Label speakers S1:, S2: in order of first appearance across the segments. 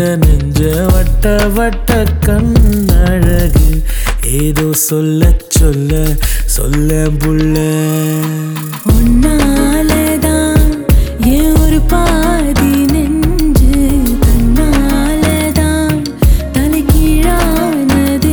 S1: நெஞ்ச வட்ட வட்ட கண்ணழகு ஏதோ சொல்ல சொல்ல சொல்ல புள்ள
S2: உன்னாலதான் என் ஒரு பாதி நெஞ்சு தன்னாலதான் தலைகீழானது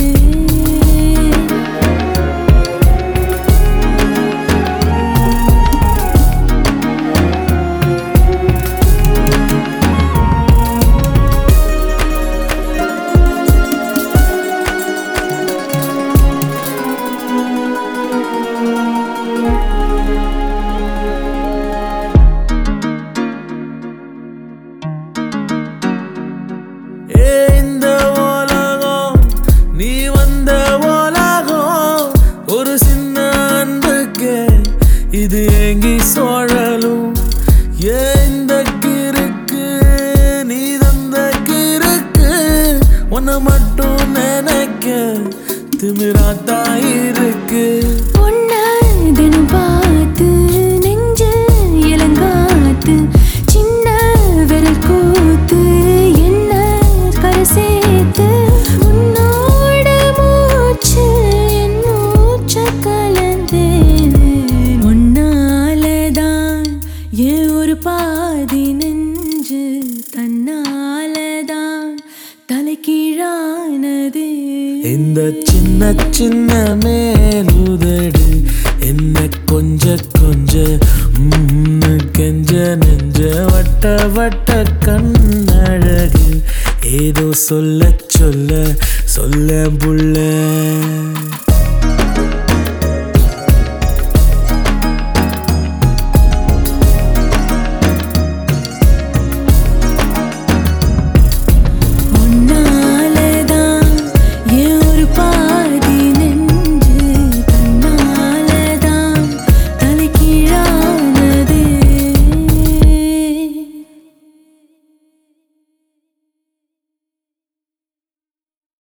S1: ஏ இந்த உலகம் நீ வந்த உலகம் ஒரு சின்ன அன்புக்கு இது ஏங்கி சோழலும் ஏ இந்த கிறுக்கு நீ தந்த கிறுக்கு உன்னை மட்டும் நினைக்க திமிராத்தான் இருக்கு
S2: உன்னை தினம் பார்த்து நெஞ்சு இளங்காத்து சின்ன விரல் கூத்து என்ன கரை சேர்த்து உன்னோட மூச்சு என் மூச்ச கலந்தேனே உன்னாலதான் என் ஒரு பாதி நெஞ்சு தன்னாலதான் தலைகீழானது
S1: இந்த சின்ன சின்ன மேலுதடு என்ன கொஞ்ச கொஞ்ச ம்னு கெஞ்ச நெஞ்ச வட்ட வட்ட கண்ணழகு ஏதோ சொல்ல சொல்ல சொல்ல புள்ள